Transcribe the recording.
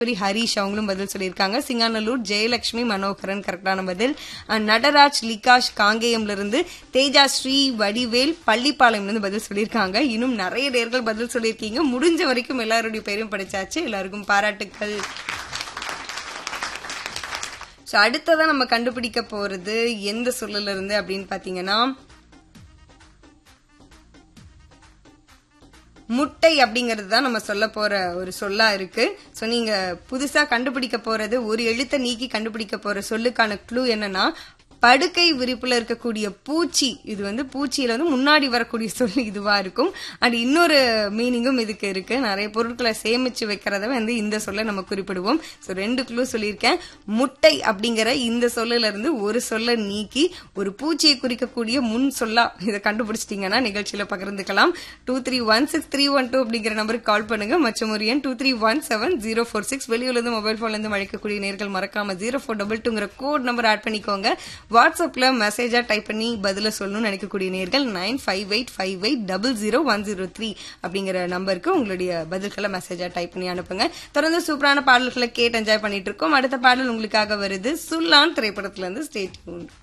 ராஜேஸ்வரி ஹரிஷ் அவங்களும் பதில் சொல்லியிருக்காங்க சிங்காநல்லூர் ஜெயலட்சுமி மனோகரன் கரெக்டான பதில் அஹ், நடராஜ் லிகாஷ் காங்கேயம்ல இருந்து தேஜா ஸ்ரீ வடிவேல் பள்ளிப்பாளையம்ல இருந்து பதில் சொல்லியிருக்காங்க இன்னும் நிறைய நேர்கள் பதில் சொல்லியிருக்கீங்க முடிஞ்ச வரைக்கும் எல்லாருடைய பேரும் படிச்சாச்சு எல்லாருக்கும் பாராட்டுக்கள் ஸோ அடுத்ததா நம்ம கண்டுபிடிக்க போறது எந்த சொல்லல இருந்து அப்படின்னு பாத்தீங்கன்னா முட்டை அப்படிங்கிறது தான் நம்ம சொல்ல போற ஒரு சொல்லா இருக்கு ஸோ நீங்க புதுசா கண்டுபிடிக்க போறது ஒரு எழுத்தை நீக்கி கண்டுபிடிக்க போற சொல்லுக்கான க்ளூ என்னன்னா படுக்கை விரிப்புல இருக்கக்கூடிய பூச்சி இது வந்து பூச்சியில வந்து முன்னாடி வரக்கூடிய சொல் இதுவா இருக்கும் அண்ட் இன்னொரு மீனிங்கும் இதுக்கு இருக்கு நிறைய பொருட்களை சேமிச்சு வைக்கிறத வந்து இந்த சொல்ல நம்ம குறிப்பிடுவோம் ஸோ ரெண்டு க்ளூ சொல்லியிருக்கேன் முட்டை அப்படிங்கிற இந்த சொல்லுல இருந்து ஒரு சொல்ல நீக்கி ஒரு பூச்சியை குறிக்கக்கூடிய முன் சொல்லா இதை கண்டுபிடிச்சிட்டீங்கன்னா நிகழ்ச்சியில பகிர்ந்துக்கலாம் two three one six three one two அப்படிங்கிற நம்பருக்கு கால் பண்ணுங்க மற்றும் ஒரு எண் two three one seven zero four six வெளியூர்ல இருந்து மொபைல் போன்ல இருந்து அழைக்கக்கூடிய நேர்கள் மறக்காம ஜீரோ ஃபோர் டபுள் டூங்கிற கோட் நம்பர் ஆட் பண்ணிக்கோங்க வாட்ஸ்அப்ல மெசேஜா டைப் பண்ணி பதில சொல்லணும்னு நினைக்கக்கூடிய நேர்கள் nine five eight five eight double zero one zero three அப்படிங்கிற நம்பருக்கு உங்களுடைய பதில்களை மெசேஜா டைப் பண்ணி அனுப்புங்க தொடர்ந்து சூப்பரான பாடல்களை கேட்டு என்ஜாய் பண்ணிட்டு இருக்கோம் அடுத்த பாடல் உங்களுக்காக வருது சுல்லான் திரைப்படத்துல இருந்து ஸ்டேட்